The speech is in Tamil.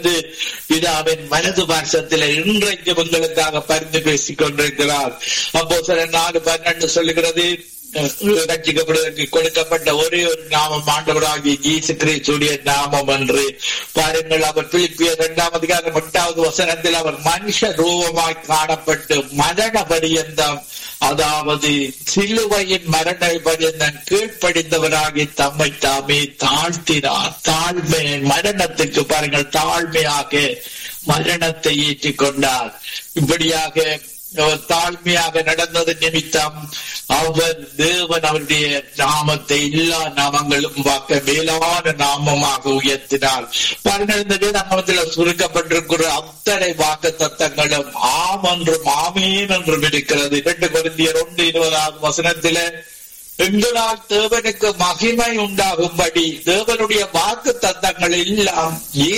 இருந்து பிதாவின் மனது பாசத்தில் இன்றைக்கு உங்களுக்காக பரிந்து பேசிக் கொண்டிருக்கிறார் அப்போ சில நாலு பன்னெண்டு சொல்லுகிறது ரட்சிக்கப்படுவதற்கு கொடுக்கப்பட்ட ஒரே ஒரு நாமம் ஆண்டவராகிய இயேசு கிறிஸ்துடைய நாமம் என்று பாருங்கள் அவர் பிலிப்பிய இரண்டாம் அதிகாரம் எட்டாவது வசனத்தில் அவர் மனுஷ ரூபமாய் காணப்பட்டு மரண பரியந்தம் அதாவது சிலுவையின் மரண பரியந்தம் கீழ்ப்படிந்தவராகி தம்மை தாமே தாழ்த்தினார் தாழ்மை மரணத்துக்கு பாருங்கள் தாழ்மையாக மரணத்தை ஏற்றிக் கொண்டார் இப்படியாக அவர் தாழ்மையாக நடந்தது நிமித்தம் அவர் தேவன் அவருடைய நாமத்தை எல்லா நாமங்களும் வாக்க மேலான நாமமாக உயர்த்தினார் பாருங்கள் இந்த வேதாமத்தில் சுருக்கப்பட்டிருக்கிற அத்தனை வாக்கு தத்தங்களும் ஆம் என்றும் ஆமேன் என்றும் இருக்கிறது இரண்டு குருந்தியர் ஒன்று இருபதாவது வசனத்தில எங்களால் தேவனுக்கு மகிமை உண்டாகும்படி தேவனுடைய வாக்கு தத்தங்கள் எல்லாம்